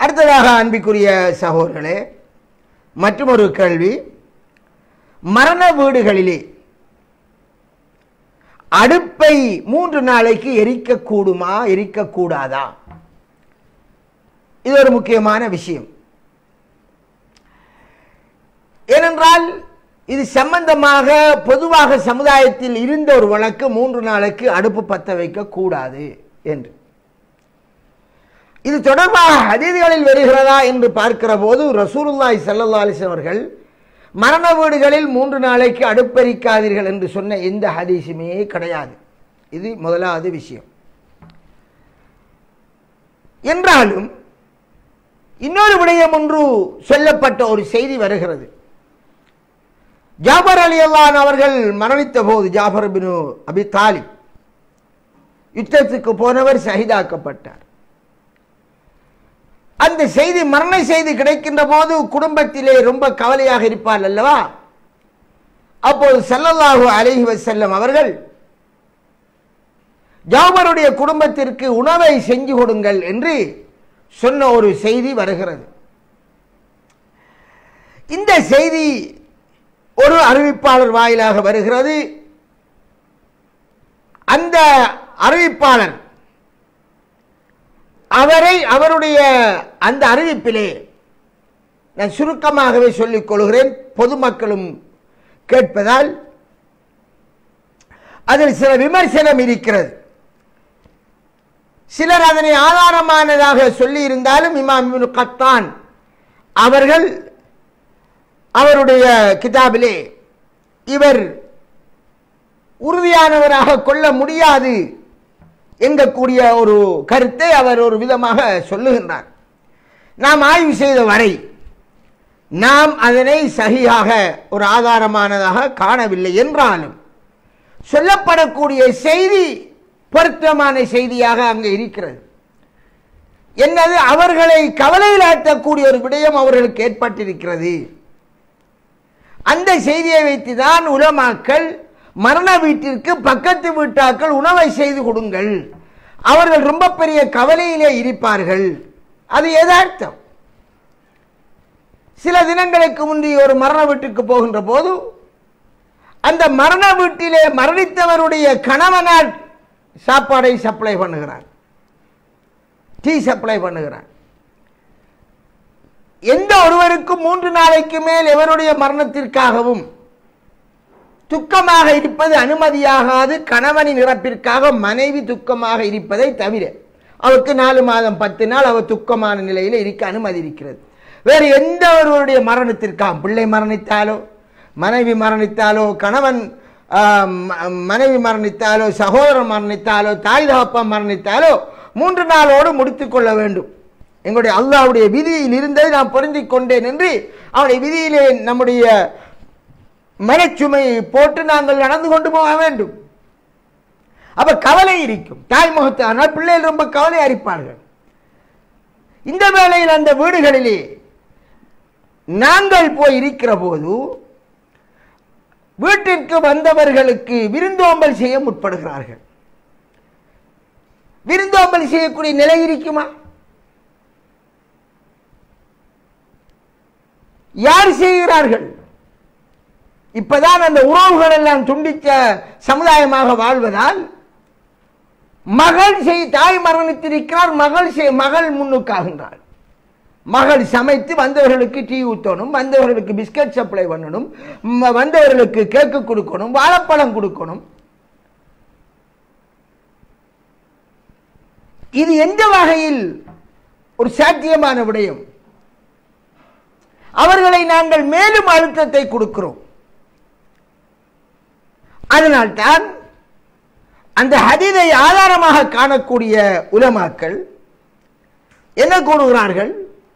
அடுத்ததாக அன்பிக்குரிய சகோதரர்களே மற்றொரு கேள்வி மரண வீடுகளிலே அடுப்பை மூன்று நாளைக்கு எரிக்கக்கூடுமா எரிக்கக்கூடாதா இது ஒரு முக்கியமான விஷயம் ஏனென்றால் இது சம்பந்தமாக பொதுவாக சமுதாயத்தில் இருந்த ஒரு வழக்கு மூன்று நாளைக்கு அடுப்பு பற்ற வைக்க கூடாது என்று இது தொடர்பாக ஹதீதுகளில் வருகிறதா என்று பார்க்கிற போது ரசூலுல்லாஹி ஸல்லல்லாஹு அலைஹி அவர்கள் மரண வீடுகளில் மூன்று நாளைக்கு அடுப்பெரிக்காதீர்கள் என்று சொன்ன எந்த ஹதீஸுமே கிடையாது இது முதலாவது விஷயம் என்றாலும் இன்னொரு விடயம் ஒன்று சொல்லப்பட்ட ஒரு செய்தி வருகிறது ஜாபர் அலி அல்லான் அவர்கள் மரணித்த போது ஜாபர் பின் அபி தாலிப் யுத்தத்துக்கு போனவர் ஷஹீதாக்கப்பட்டார் அந்த செய்தி மரண செய்தி கிடைக்கின்ற போது குடும்பத்திலே ரொம்ப கவலையாக இருப்பார் அல்லவா அப்போது ஸல்லல்லாஹு அலைஹி வஸல்லம் அவர்கள் ஜாபருடைய குடும்பத்திற்கு உணவை செஞ்சு கொடுங்கள் என்று சொன்ன ஒரு செய்தி வருகிறது இந்த செய்தி ஒரு அறிவிப்பாளர் வாயிலாக வருகிறது அந்த அறிவிப்பாளர் அவரை அவருடைய அந்த அறிவிப்பிலே நான் சுருக்கமாகவே சொல்லிக் கொள்கிறேன் பொதுமக்களும் கேட்பதால் அதில் சில விமர்சனம் இருக்கிறது சிலர் அதனை ஆதாரமானதாக சொல்லி இருந்தாலும் இமாம் இப்னு கத்தான் அவர்கள் அவருடைய கிதாபிலே இவர் உறுதியானவராக கொள்ள முடியாது என்கக்கூடிய ஒரு கருத்தை அவர் ஒரு விதமாக சொல்லுகின்றார் நாம் ஆய்வு செய்த வரை நாம் அதனை சகியாக ஒரு ஆதாரமானதாக காணவில்லை என்றாலும் சொல்லப்படக்கூடிய செய்தி பொருத்தமான செய்தியாக அங்கே இருக்கிறது என்னது அவர்களை கவலையில் ஆட்டக்கூடிய ஒரு விடயம் அவர்களுக்கு ஏற்பட்டிருக்கிறது அந்த செய்தியை வைத்துதான் உலமாக்கள் மரண வீட்டிற்கு பக்கத்து வீட்டாக்கள் உணவை செய்து கொடுங்கள் அவர்கள் ரொம்ப பெரிய கவலையிலே இருப்பார்கள் அது எதார்த்தம் சில தினங்களுக்கு முந்தி ஒரு மரண வீட்டுக்கு போகின்ற போது அந்த மரண வீட்டிலே மரணித்தவருடைய கணவனால் சாப்பாடை சப்ளை பண்ணுகிறார் டீ சப்ளை பண்ணுகிறார் எந்த ஒருவருக்கும் மூன்று நாளைக்கு மேல் எவருடைய மரணத்திற்காகவும் துக்கமாக இருப்பது அனுமதியாகாது கணவனின் இறப்பிற்காக மனைவி துக்கமாக இருப்பதை தவிர அவருக்கு நாலு மாதம் பத்து நாள் அவர் துக்கமான நிலையில் இருக்க அனுமதி இருக்கிறது வேறு எந்த ஒருவருடைய மரணத்திற்காக பிள்ளை மரணித்தாலோ மனைவி மரணித்தாலோ கணவன் ஆஹ், ம- மனைவி மரணித்தாலோ சகோதரன் மரணித்தாலோ தாய் தகப்பன் மரணித்தாலோ மூன்று நாளோடு முடித்துக் கொள்ள வேண்டும் எங்களுடைய அல்லாஹ்வுடைய விதியில் இருந்ததை நான் பொருந்திக் கொண்டேன் என்று அவனுடைய விதியிலே நம்முடைய மனச்சுமையை போட்டு நாங்கள் நடந்து கொண்டு போக வேண்டும் அப்ப கவலை இருக்கும் தாய் முகத்து ஆனால் பிள்ளைகள் ரொம்ப கவலையா இருப்பார்கள் இந்த வேளையில் அந்த வீடுகளிலே நாங்கள் போய் இருக்கிற போது வீட்டிற்கு வந்தவர்களுக்கு விருந்தோம்பல் செய்ய முற்படுகிறார்கள் விருந்தோம்பல் செய்யக்கூடிய நிலை இருக்குமா யார் செய்கிறார்கள் இப்பதான் அந்த உறவுகள் எல்லாம் துண்டித்த சமுதாயமாக வாழ்வதால் மகள் செய் தாய் மரணித்திருக்கிறார் மகள் செய் மகள் முன்னுக்காகின்றாள் மகள் சமைத்து வந்தவர்களுக்கு டீ ஊற்றணும் வந்தவர்களுக்கு பிஸ்கட் சப்ளை பண்ணணும் ம- வந்தவர்களுக்கு கேக்கு கொடுக்கணும் வாழைப்பழம் கொடுக்கணும் இது எந்த வகையில் ஒரு சாத்தியமான விடயம் அவர்களை நாங்கள் மேலும் அழுத்தத்தை கொடுக்கிறோம் அதனால்தான் அந்த ஹதீதை ஆதாரமாக காணக்கூடிய உலமாக்கள் என்ன கூறுகிறார்கள்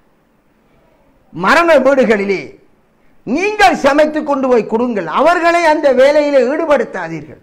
மரண வீடுகளிலே நீங்கள் சமைத்து கொண்டு போய் கொடுங்கள் அவர்களை அந்த வேலையிலே ஈடுபடுத்தாதீர்கள்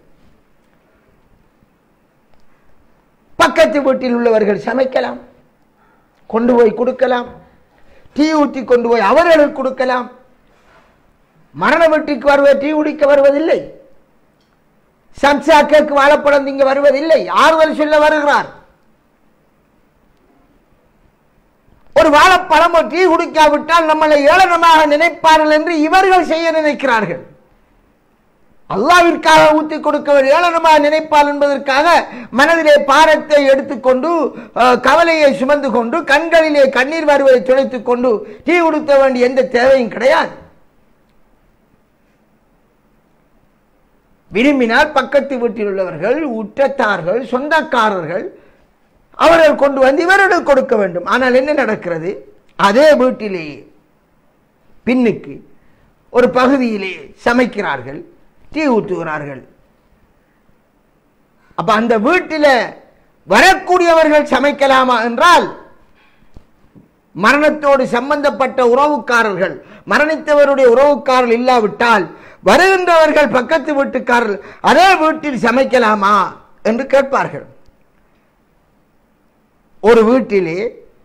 பக்கத்து வீட்டில் உள்ளவர்கள் சமைக்கலாம் கொண்டு போய் கொடுக்கலாம் டீ ஊற்றி கொண்டு போய் அவர்களுக்கு கொடுக்கலாம் மரண வீட்டுக்கு வருவ டீ குடிக்க வருவதில்லை சம்சா கேக்கு வாழைப்பழம் இங்க வருவதில்லை ஆறுதல் சொல்ல வருகிறார் ஒரு வாழைப்பழமோ டீ குடிக்காவிட்டால் நம்மளை ஏளனமாக நினைப்பார்கள் என்று இவர்கள் செய்ய நினைக்கிறார்கள் அல்லாவிற்காக ஊத்தி கொடுக்கவர் ஏளனமாக நினைப்பார் என்பதற்காக மனதிலே பாரத்தை எடுத்துக்கொண்டு அஹ், கவலையை சுமந்து கொண்டு கண்களிலே கண்ணீர் வருவதை துடைத்துக் கொண்டு டீ கொடுக்க வேண்டிய எந்த தேவையும் கிடையாது விரும்பினால் பக்கத்து வீட்டில் உள்ளவர்கள் உற்றத்தார்கள் சொந்தக்காரர்கள் அவர்கள் கொண்டு வந்து இவரிடம் கொடுக்க வேண்டும் ஆனால் என்ன நடக்கிறது அதே வீட்டிலேயே பின்னுக்கு ஒரு பகுதியிலே சமைக்கிறார்கள் டீ ஊற்றுகிறார்கள் அப்ப அந்த வீட்டில் வரக்கூடியவர்கள் சமைக்கலாமா என்றால் மரணத்தோடு சம்பந்தப்பட்ட உறவுக்காரர்கள் மரணித்தவருடைய உறவுக்காரர்கள் இல்லாவிட்டால் வருகின்றவர்கள் பக்கத்து வீட்டுக்காரர்கள் அதே வீட்டில் சமைக்கலாமா என்று கேட்பார்கள் ஒரு வீட்டிலே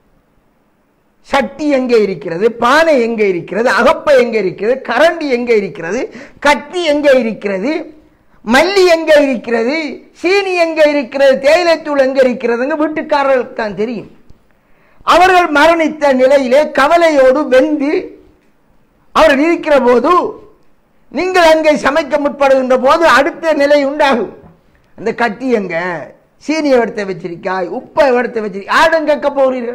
சட்டி எங்கே இருக்கிறது பானை எங்கே இருக்கிறது அகப்பை எங்கே இருக்கிறது கரண்டி எங்கே இருக்கிறது கத்தி எங்கே இருக்கிறது மல்லி எங்கே இருக்கிறது சீனி எங்கே இருக்கிறது தேயிலைத்தூள் எங்கே இருக்கிறதுங்க வீட்டுக்காரர்களுக்கு தான் தெரியும் அவர்கள் மரணித்த நிலையிலே கவலையோடு வெந்து அவர்கள் இருக்கிற போது நீங்கள் அங்கே சமைக்க முற்படுகின்ற போது அடுத்த நிலை உண்டாகும் அந்த கட்டி எங்க சீனியை எடுத்து வச்சிருக்காய் உப்பை எடுத்து வச்சிருக்கா யாரும் கேட்க போகிறீர்கள்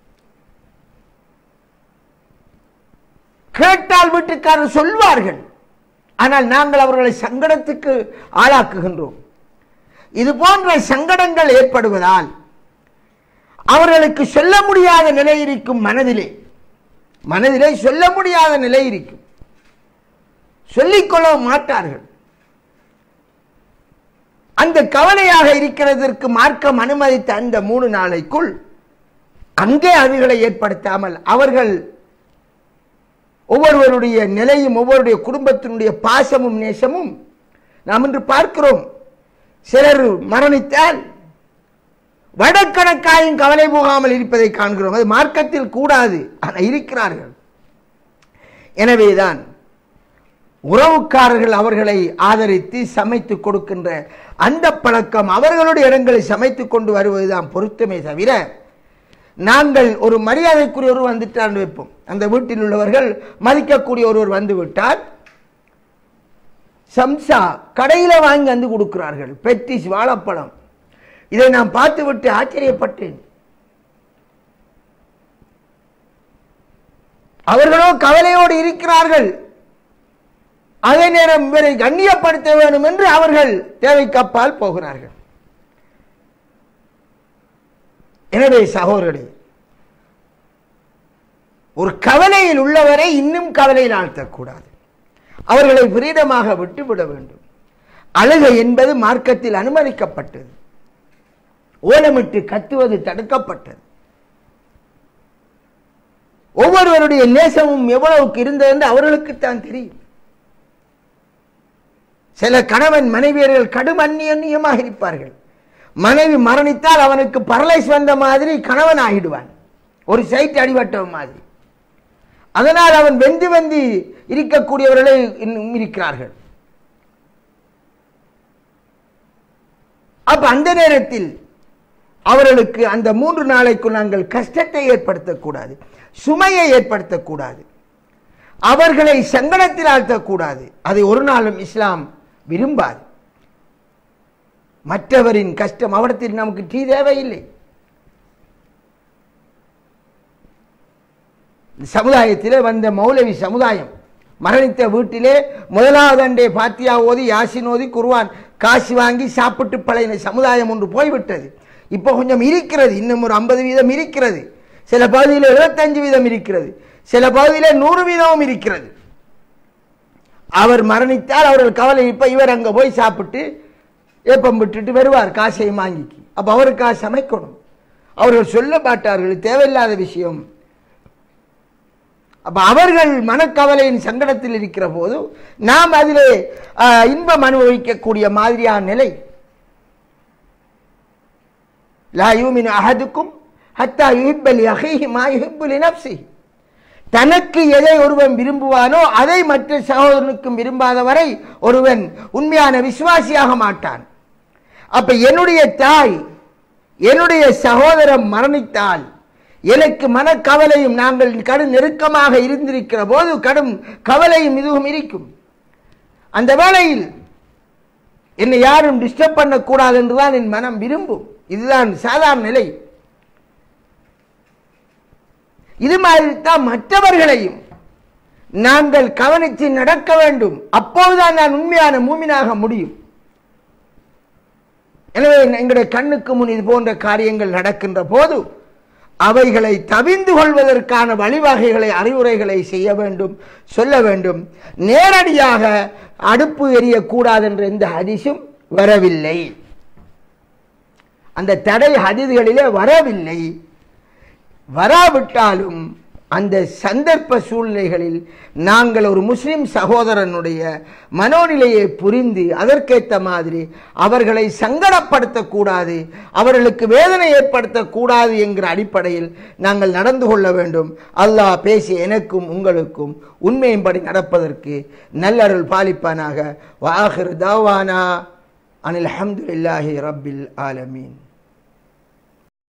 கேட்டால் வீட்டுக்காரர் சொல்வார்கள் ஆனால் நாங்கள் அவர்களை சங்கடத்துக்கு ஆளாக்குகின்றோம் இது போன்ற சங்கடங்கள் ஏற்படுவதால் அவர்களுக்கு சொல்ல முடியாத நிலை இருக்கும் மனதிலே மனதிலே சொல்ல முடியாத நிலை இருக்கும் சொல்லிக்கொள்ள மாட்டார்கள் அந்த கவலையாக இருக்கிறதற்கு மார்க்கம் அனுமதித்த அந்த மூணு நாளைக்குள் அங்கே அதுகளை ஏற்படுத்தாமல் அவர்கள் ஒவ்வொருவருடைய நிலையும் ஒவ்வொருடைய குடும்பத்தினுடைய பாசமும் நேசமும் நாம் இன்று பார்க்கிறோம் சிலர் மரணித்தால் வடக்கணக்காயும் கவலை போகாமல் இருப்பதை காண்கிறோம் அது மார்க்கத்தில் கூடாது ஆனால் இருக்கிறார்கள் எனவேதான் உறவுக்காரர்கள் அவர்களை ஆதரித்து சமைத்து கொடுக்கின்ற அந்த பழக்கம் அவர்களுடைய இடங்களை சமைத்து கொண்டு வருவதுதான் பொருத்தமே தவிர நாங்கள் ஒரு மரியாதைக்குரிய ஒருவர் வந்துட்டான் வைப்போம் அந்த வீட்டில் உள்ளவர்கள் மதிக்கக்கூடிய ஒருவர் வந்து விட்டால் சம்சா கடையில வாங்கி வந்து கொடுக்கிறார்கள் பெட்டிஸ் வாழைப்பழம் இதை நான் பார்த்துவிட்டு ஆச்சரியப்பட்டேன் அவர்களோ கவலையோடு இருக்கிறார்கள் அதே நேரம் இவரை கண்ணியப்படுத்த வேண்டும் என்று அவர்கள் தேவைக்கப்பால் போகிறார்கள் எனவே சகோதரர்களே ஒரு கவலையில் உள்ளவரை இன்னும் கவலையில் ஆழ்த்தக்கூடாது அவர்களை விரீடமாக விட்டுவிட வேண்டும் அழுகை என்பது மார்க்கத்தில் அனுமதிக்கப்பட்டது ஓலமிட்டு கத்துவது தடுக்கப்பட்டது ஒவ்வொருவருடைய நேசமும் எவ்வளவுக்கு இருந்தது என்று அவர்களுக்குத்தான் தெரியும் சில கணவன் மனைவியர்கள் கடும் அந்நியமாக இருப்பார்கள் மனைவி மரணித்தால் அவனுக்கு பரலைஸ் வந்த மாதிரி கணவன் ஆகிடுவான் ஒரு சைட் அடிபட்டவன் மாதிரி அதனால் அவன் வெந்து வெந்து இருக்கக்கூடியவர்களே இன்னும் இருக்கிறார்கள் அப்ப அந்த நேரத்தில் அவர்களுக்கு அந்த மூன்று நாளைக்குள் நாங்கள் கஷ்டத்தை ஏற்படுத்தக்கூடாது சுமையை ஏற்படுத்தக்கூடாது அவர்களை சங்கடத்தில் ஆழ்த்தக்கூடாது அதை ஒரு நாளும் இஸ்லாம் விரும்பாது மற்றவரின் கஷ்டம் அவடத்தில் நமக்கு டீ தேவையில்லை சமுதாயத்திலே வந்த மௌலவி சமுதாயம் மரணித்த வீட்டிலே முதலாவது அண்டே பாத்தியா ஓதி யாசின் ஓதி குருவான் காசு வாங்கி சாப்பிட்டு பழைய சமுதாயம் ஒன்று போய்விட்டது இப்போ கொஞ்சம் இருக்கிறது இன்னும் ஒரு ஐம்பது வீதம் இருக்கிறது சில பகுதியில் எழுபத்தஞ்சு வீதம் இருக்கிறது சில பகுதியில் நூறு வீதமும் இருக்கிறது அவர் மரணித்தால் அவர்கள் கவலை இப்ப இவர் அங்க போய் சாப்பிட்டு ஏப்பம் விட்டுட்டு வருவார் காசையும் வாங்கிக்கு அப்ப அவருக்காக சமைக்கணும் அவர்கள் சொல்ல மாட்டார்கள் தேவையில்லாத விஷயம் அப்ப அவர்கள் மனக்கவலையின் சங்கடத்தில் இருக்கிற போது நாம் அதிலே ஆஹ், இன்பம் அனுபவிக்கக்கூடிய மாதிரியான நிலை லா யூமினு அஹதுக்கும் ஹத்தா யுஹிப்பலி அஹீஹி மா யுஹிப்புலி நப்சிஹி தனக்கு எதை ஒருவன் விரும்புவானோ அதை மற்ற சகோதரனுக்கும் விரும்பாத வரை ஒருவன் உண்மையான விசுவாசியாக மாட்டான் அப்ப என்னுடைய தாய் என்னுடைய சகோதரன் மரணித்தால் எனக்கு மனக்கவலையும் நாங்கள் கடும் நெருக்கமாக இருந்திருக்கிற போது கடும் கவலையும் இதுவும் இருக்கும் அந்த வேளையில் என்னை யாரும் டிஸ்டர்ப் பண்ணக்கூடாது என்றுதான் என் மனம் விரும்பும் இதுதான் சாதாரண நிலை இது மாதிரி தான் மற்றவர்களையும் நாங்கள் கவனித்து நடக்க வேண்டும் அப்போதுதான் நான் உண்மையான மூமினாக முடியும் எனவே எங்களுடைய கண்ணுக்கு முன் இது போன்ற காரியங்கள் நடக்கின்ற போது அவைகளை தவிந்து கொள்வதற்கான வழிவகைகளை அறிவுரைகளை செய்ய வேண்டும் சொல்ல வேண்டும் நேரடியாக அடுப்பு எரியக்கூடாது என்ற எந்த ஹதீஸும் வரவில்லை அந்த தடை ஹதீதுகளிலே வரவில்லை வராவிட்டாலும் அந்த சந்தர்ப்ப சூழ்நிலைகளில் நாங்கள் ஒரு முஸ்லிம் சகோதரனுடைய மனோநிலையை புரிந்து அதற்கேற்ற மாதிரி அவர்களை சங்கடப்படுத்தக்கூடாது அவர்களுக்கு வேதனை ஏற்படுத்தக்கூடாது என்கிற அடிப்படையில் நாங்கள் நடந்து கொள்ள வேண்டும் அல்லாஹ் பேசிய எனக்கும் உங்களுக்கும் உண்மையின்படி நடப்பதற்கு நல்லருள் பாலிப்பானாக வாஹிர் தாவானா அனில் அஹமதுல்லாஹி ரப்பில் ஆலமீன்